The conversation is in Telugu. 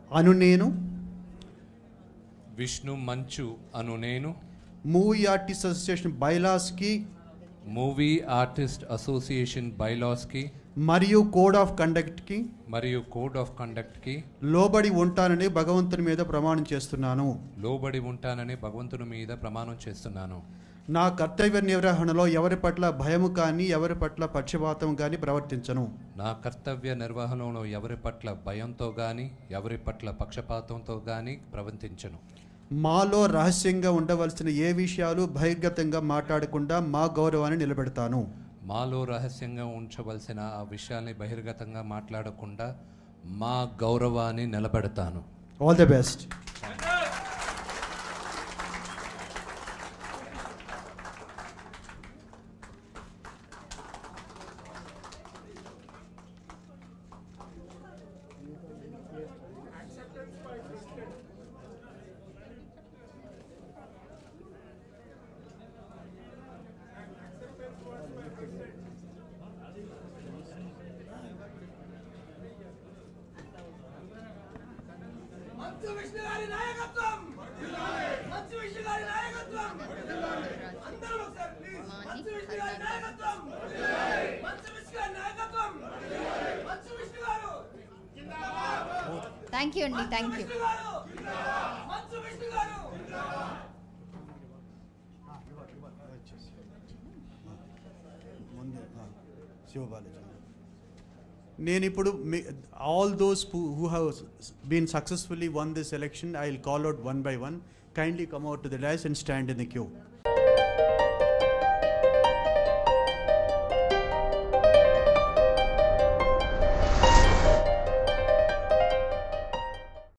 అను నేను విష్ణు మంచు అను నేను మూవీ ఆర్టిస్ట్ అసోసియేషన్ బైలాస్కి మూవీ ఆర్టిస్ట్ అసోసియేషన్ బైలాస్కి మరియు కోడ్ ఆఫ్ కండక్ట్కి మరియు కోడ్ ఆఫ్ కండక్ట్కి లోబడి ఉంటానని భగవంతుని మీద ప్రమాణం చేస్తున్నాను లోబడి ఉంటానని భగవంతుని మీద ప్రమాణం చేస్తున్నాను నా కర్తవ్య నిర్వహణలో ఎవరి పట్ల భయము కానీ ఎవరి పట్ల పక్షపాతం కానీ ప్రవర్తించను నా కర్తవ్య నిర్వహణలో ఎవరి పట్ల భయంతో గాని ఎవరి పట్ల పక్షపాతంతో గాని ప్రవర్తించను మాలో రహస్యంగా ఉండవలసిన ఏ విషయాలు బహిర్గతంగా మాట్లాడకుండా మా గౌరవాన్ని నిలబెడతాను మాలో రహస్యంగా ఉంచవలసిన ఆ విషయాల్ని బహిర్గతంగా మాట్లాడకుండా మా గౌరవాన్ని నిలబెడతాను ఆల్ ది బెస్ట్ మంచు విష్ణు గారి నాయకత్వం మంచు విష్ణు గారి నాయకత్వం అందరూ ఒకసారి ప్లీజ్ మంచు విష్ణు గారి నాయకత్వం మంచు విష్ణు గారి నాయకత్వం మంచు విష్ణు గారు థ్యాంక్ యూ అండి థ్యాంక్ యూ విష్ణు గారు మంచు విష్ణు గారు నేను ఇప్పుడు all those who have been successfully won this election I will call out one by one kindly come out to the dash and stand in the queue